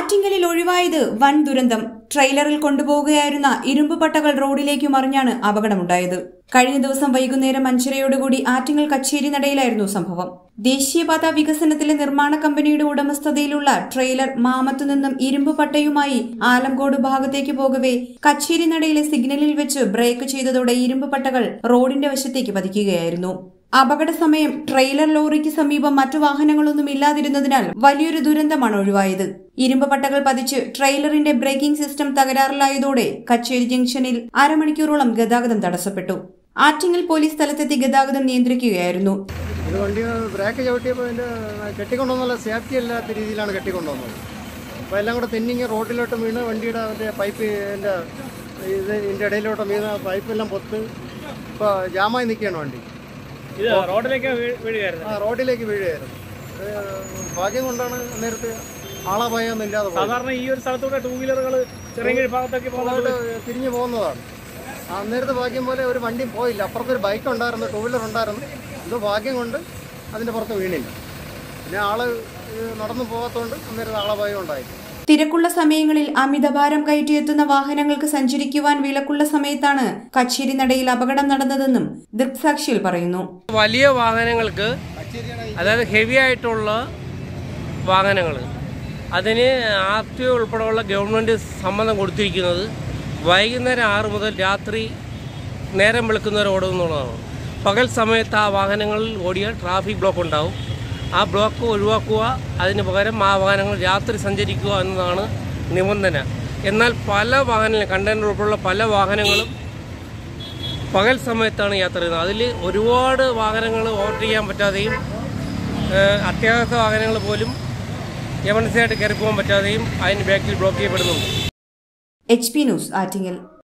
ആറ്റിങ്ങലിൽ ഒഴിവായത് വൻ ദുരന്തം ട്രെയിലറിൽ കൊണ്ടുപോവുകയായിരുന്ന ഇരുമ്പ് പട്ടകൾ റോഡിലേക്ക് മറിഞ്ഞാണ് അപകടമുണ്ടായത് കഴിഞ്ഞ ദിവസം വൈകുന്നേരം അഞ്ചരയോടുകൂടി ആറ്റിങ്ങൽ കച്ചേരി നടയിലായിരുന്നു സംഭവം ദേശീയപാത വികസനത്തിലെ നിർമ്മാണ കമ്പനിയുടെ ഉടമസ്ഥതയിലുള്ള ട്രെയിലർ മാമത്തു നിന്നും ഇരുമ്പ് പട്ടയുമായി ആലംകോട് ഭാഗത്തേക്ക് പോകവെ കച്ചേരി നടയിലെ സിഗ്നലിൽ വെച്ച് ബ്രേക്ക് ചെയ്തതോടെ ഇരുമ്പ് പട്ടകൾ റോഡിന്റെ വശത്തേക്ക് പതിക്കുകയായിരുന്നു അപകട സമയം ട്രെയിലർ ലോറിക്ക് സമീപം മറ്റു വാഹനങ്ങളൊന്നും ഇല്ലാതിരുന്നതിനാൽ വലിയൊരു ദുരന്തമാണ് ഒഴിവായത് ഇരുമ്പ് പട്ടകൾ പതിച്ച് ട്രെയിലറിന്റെ ബ്രേക്കിംഗ് സിസ്റ്റം തകരാറിലായതോടെ കച്ചേരി ജംഗ്ഷനിൽ അരമണിക്കൂറോളം ഗതാഗതം തടസ്സപ്പെട്ടു ആറ്റിങ്ങൽ പോലീസ് സ്ഥലത്തെത്തി ഗതാഗതം നിയന്ത്രിക്കുകയായിരുന്നു ഇത് വണ്ടി ബ്രേക്ക് ചവിട്ടിയപ്പോൾ അതിൻ്റെ കെട്ടിക്കൊണ്ടുവന്നുള്ള സേഫ്റ്റി അല്ലാത്ത രീതിയിലാണ് കെട്ടിക്കൊണ്ടുവന്നത് അപ്പോൾ എല്ലാം കൂടെ തെന്നിങ്ങി റോഡിലോട്ട് വീണ് വണ്ടിയുടെ അതിൻ്റെ പൈപ്പ് എൻ്റെ ഇത് ഇതിൻ്റെ ഇടയിലോട്ട് വീണ് പൈപ്പ് എല്ലാം പൊത്ത് ഇപ്പോൾ ജാമായി നിൽക്കുകയാണ് വണ്ടി ഇത് റോഡിലേക്ക് വീ- വീഴുകയായിരുന്നു ആ റോഡിലേക്ക് വീഴുകയായിരുന്നു അത് ഭാഗ്യം കൊണ്ടാണ് നേരത്തെ ആളാപായൊന്നും ഇല്ലാതെ പോയത് സാധാരണ ഈ ഒരു സ്ഥലത്തൂടെ ടൂ വീലറുകൾ ചെറിയ ഭാഗത്തേക്ക് പോകുന്നത് അങ്ങോട്ട് തിരിഞ്ഞു പോകുന്നതാണ് ആ നേരത്തെ ഭാഗ്യം പോലെ ഒരു വണ്ടിയും പോയില്ല അപ്പുറത്തൊരു ബൈക്ക് ഉണ്ടായിരുന്നു ടൂ വീലർ ഉണ്ടായിരുന്നു ഇത് ഭാഗ്യം കൊണ്ട് അതിൻ്റെ പുറത്ത് വീണില്ല പിന്നെ ആള് ഏഹ്, നടന്നു പോകാത്തതുകൊണ്ട് അന്നേരത്തെ ആളപായം ഉണ്ടായി തിരക്കുള്ള സമയങ്ങളിൽ അമിതഭാരം കയറ്റിയെത്തുന്ന വാഹനങ്ങൾക്ക് സഞ്ചരിക്കുവാൻ വിലക്കുള്ള സമയത്താണ് കച്ചേരി നടയിൽ അപകടം നടന്നതെന്നും ദൃക്സാക്ഷിയിൽ പറയുന്നു വലിയ വാഹനങ്ങൾക്ക് അതായത് ഹെവി ആയിട്ടുള്ള വാഹനങ്ങൾ അതിന് ആർ ടി ഒ ഉൾപ്പെടെയുള്ള ഗവൺമെൻറ് സമ്മതം കൊടുത്തിരിക്കുന്നത് വൈകുന്നേരം ആറ് മുതൽ രാത്രി നേരം വെളുക്കുന്നവരെ ഓടുമെന്നുള്ളതാണ് പകൽ സമയത്ത് ആ വാഹനങ്ങളിൽ ഓടിയാൽ ട്രാഫിക് ബ്ലോക്ക് ഉണ്ടാവും ആ ബ്ലോക്ക് ഒഴിവാക്കുക അതിന് പകരം ആ വാഹനങ്ങൾ രാത്രി സഞ്ചരിക്കുക എന്നതാണ് നിബന്ധന എന്നാൽ പല വാഹനങ്ങളും കണ്ടെയ്നർ ഉൾപ്പെടെയുള്ള പല വാഹനങ്ങളും പകൽ സമയത്താണ് യാത്ര ചെയ്യുന്നത് അതിൽ ഒരുപാട് വാഹനങ്ങൾ ഓവർടേക്ക് ചെയ്യാൻ പറ്റാതെയും ഏഹ്, അത്യാവശ്യ വാഹനങ്ങൾ പോലും എമർജൻസി ആയിട്ട് കയറി പോകാൻ പറ്റാതെയും അതിന് ബാക്കിൽ ബ്ലോക്ക് ചെയ്യപ്പെടുന്നുണ്ട് എച്ച് പി ന്യൂസ് ആറ്റിങ്ങൽ